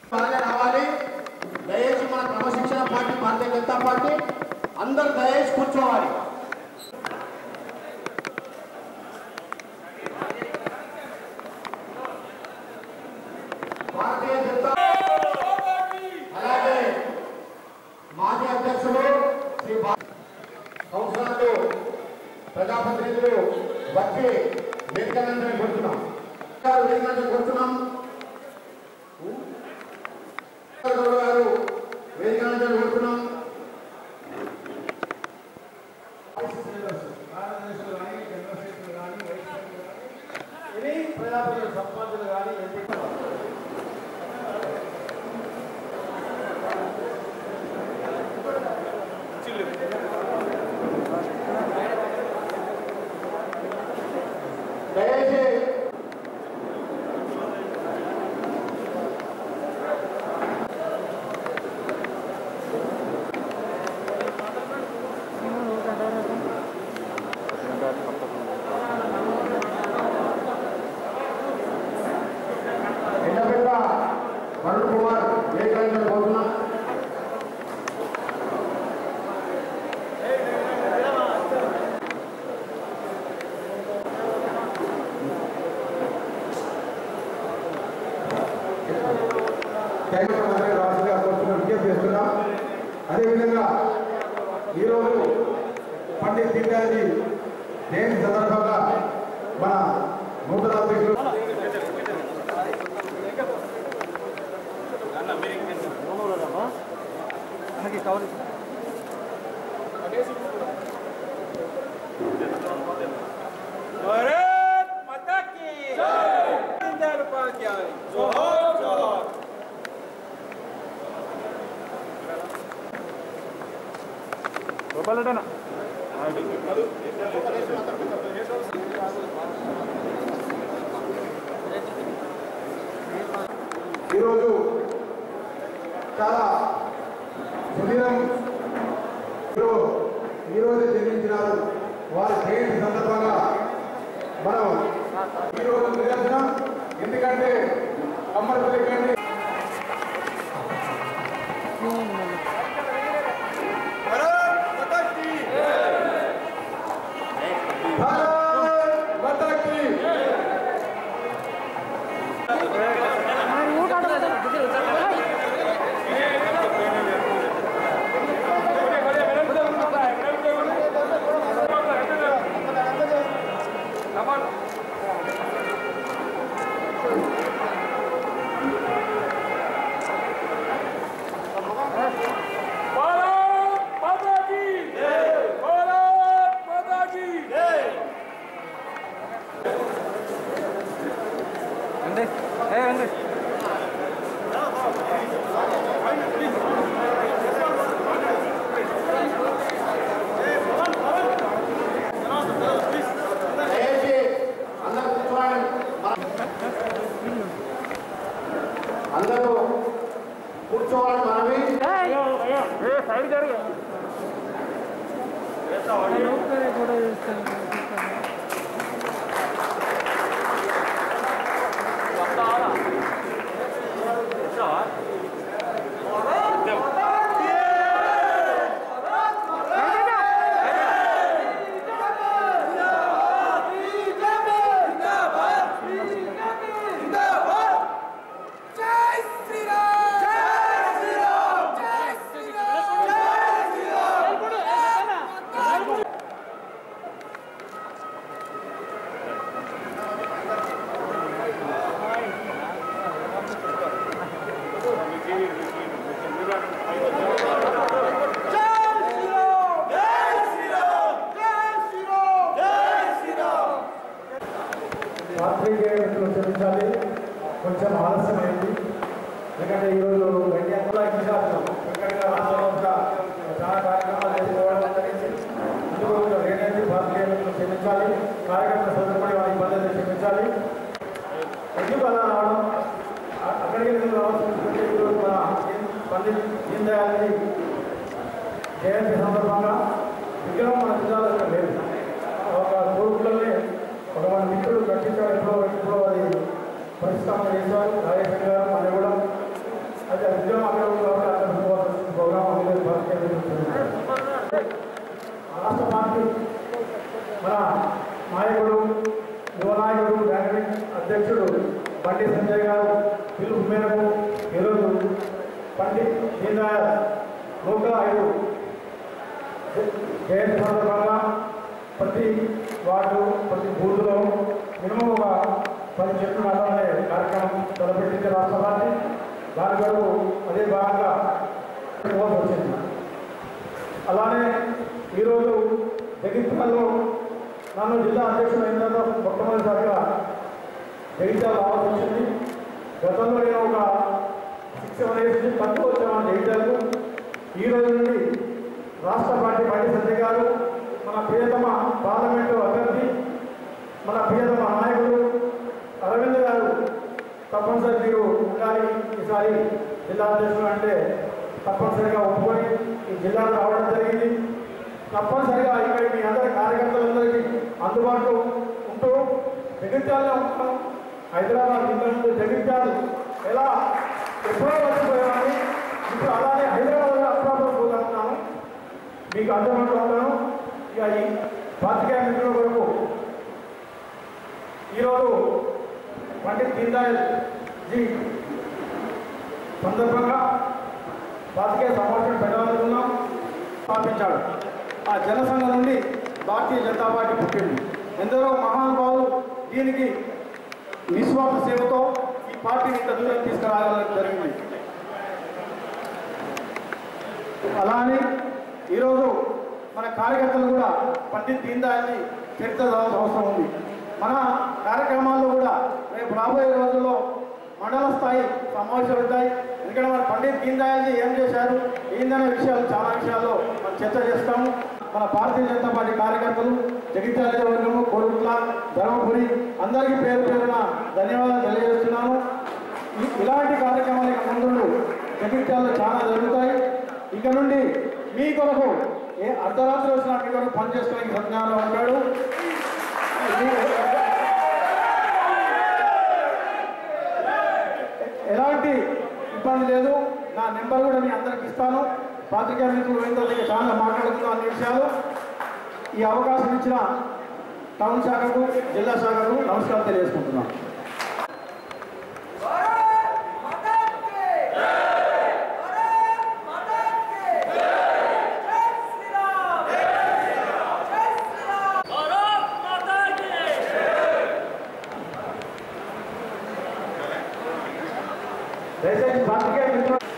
బాగా రావాలి దయచేసి మన క్రమశిక్షణ పార్టీ భారతీయ జనతా పార్టీ అందరు దయచేసి కూర్చోవాలి భారతీయ జనతా అలాగే మాజీ అధ్యక్షుడు శ్రీ భా- కౌన్సిలర్లు ప్రజాప్రతినిధులు వచ్చి వేదికలను కోరుతున్నాం వేదికలను కోరుతున్నాం గౌరవ గారు వేదికలను కోరుతున్నాం భారతదేశంలో కానీ జనరల్ కానీ వైస్ కానీ ఎనీ ప్రజాప్రతినిధుల సంపాదనలు కానీ ఎంపీ దయచేసి ఎండబెట్ట వరుణ్ కుమార్ వేదికలను కోరుతున్నాం జగన్మోహన్ రాష్ట్రంగా కోరుతున్న విజ్ఞప్తి చేస్తున్నాం అదేవిధంగా ఈరోజు పండిత్ దీన్దయాల్జీ జయంతి సందర్భంగా మన నూతన అధ్యక్షులు भारत माता की जय दीनदयाल उपाध्याय जोहार जोहार గోపాలటనా ఈరోజు చాలా సుదీరం ఈరో- ఈరోజు జన్మించినారు వారి జయంతి సందర్భంగా మనం ఈరోజు నిదర్శనం ఎందుకంటే కమ్మరపల్లి కండి भारत माता की భారత్ మాతా కీ भारत माता की जय भारत माता की जय దయచేసి అందరూ కూర్చోవాలి అందరూ కూర్చోవాలి మనవి పాత్రికేయులు క్షమించాలి కొంచెం ఆలస్యమైంది ఎందుకంటే ఈరోజు గంటల విశాఖం ఎక్కడిగా రాష్ట్రంలో కూడా చాలా కార్యక్రమాలు చేసుకోవడం జరిగింది అందుకు రేణేది పాత్రికేయులు క్షమించాలి కార్యక్రమం సదుపడి వారి పద్ధతి క్షమించాలి ఎందుకు అలా రావడం అ- అక్కడికి ఎందుకు రావాల్సి ఈరోజు మన పండిత్ దీన్ దయాల్జీ జయంతి సందర్భంగా విగ్రహం మన జిల్లాలో ఇక్కడ లేదు ఒక కోరుకులనే ఒక మన మిత్రుడు కట్టించాడు ఎప్పుడో ఎప్పుడో అది పరిస్థాపన చేశారు రాజేశ్వరి గారు మన కూడా పండిత్ సంజయ్ గారు పిలుపు మేరకు ఈరోజు పండిత్ దీన్ దయాళ్ నూట ఐదు జయంతి సందర్భంగా ప్రతి వార్డు ప్రతి బూత్లో మినిమం ఒక పది చెట్లు నాటాలనే కార్యక్రమం తలపెట్టింది రాష్ట్ర పార్టీ దాని వరకు అదే భాగంగా ఇవ్వాల్సి వచ్చింది అలానే ఈరోజు జగిత్యాలలో నన్ను జిల్లా అధ్యక్షుడు అయిన తర్వాత మొట్టమొదటిసారిగా జగిత్యాల రావాల్సి వచ్చింది గతంలో నేను ఒక సిక్స్ సెవెన్ ఇయర్స్ నుంచి తక్కువ వచ్చాను జగిత్యాలకు ఈ రోజు నుండి రాష్ట్ర పార్టీ బండి సంజయ్ గారు మన ప్రియతమ పార్లమెంటు అభ్యర్థి మన ప్రియతమ నాయకుడు అరవింద్ గారు తప్పనిసరి మీరు ఉండాలి ఈసారి జిల్లా అధ్యక్షుడు అంటే తప్పనిసరిగా ఒప్పుకొని ఈ జిల్లాకు రావడం జరిగింది తప్పనిసరిగా ఇక్కడ మీ అందరి కార్యకర్తలందరికీ అందుబాటులో ఉంటూ జగిత్యాలలో ఉంటాం హైదరాబాద్ ఇంతకుముందు జగిత్యాలు ఎలా ఎప్పుడో వచ్చిపోయామని ఇప్పుడు అలానే హైదరాబాద్లో అప్పుడప్పుడు పోతున్నాను మీకు అందుబాటులో ఉంటాను ఇక ఈ పాతికేయ మిత్రుల వరకు ఈరోజు పండిత్ దీన్ దయాళ్ జీ సందర్భంగా పాతికేయ సమావేశం పెట్టాలనుకున్నాం స్థాపించాడు ఆ జనసంఘ నుండి భారతీయ జనతా పార్టీ పుట్టింది ఎందరో మహానుభావులు దీనికి నిస్వార్థ సేవతో ఈ పార్టీని ఇంత దూరం తీసుకురాగలం జరిగింది అలా అని ఈరోజు మన కార్యకర్తలు కూడా పండిత్ దీన్ దయాల్ని చరిత్ర చదవాల్సిన అవసరం ఉంది మన కార్యక్రమాల్లో కూడా రేపు రాబోయే రోజుల్లో మండల స్థాయి సమావేశాలు ఉంటాయి ఎందుకంటే మన పండిత్ దీన్ దయాల్జీ ఏం చేశారు ఏందనే విషయాలు చాలా విషయాల్లో మనం చర్చ చేస్తాము మన భారతీయ జనతా పార్టీ కార్యకర్తలు జగిత్యాల వర్గము కోరుట్ల ధర్మపురి అందరికీ పేరు పేరున ధన్యవాదాలు తెలియజేస్తున్నాను ఇ- ఇలాంటి కార్యక్రమాలు ఇక ముందు జగిత్యాల్లో చాలా జరుగుతాయి ఇక నుండి మీ కొరకు ఏ అర్ధరాత్రి వచ్చినా మీ కొరకు పనిచేసుకోవడానికి సజ్ఞానంలో ఉంటాడు మీ- ఎలాంటి ఇబ్బంది లేదు నా నెంబర్ కూడా మీ అందరికి ఇస్తాను పాత్రికేయ మిత్రులు పోయిన తర్వాత ఇక చాలా మాట్లాడుకుందాం అన్ని విషయాలు ఈ అవకాశం ఇచ్చిన టౌన్ శాఖకు జిల్లా శాఖకు నమస్కారం తెలియజేసుకుంటున్నాను भारत माता की దయచేసి పాత్రికేయ మిత్రులు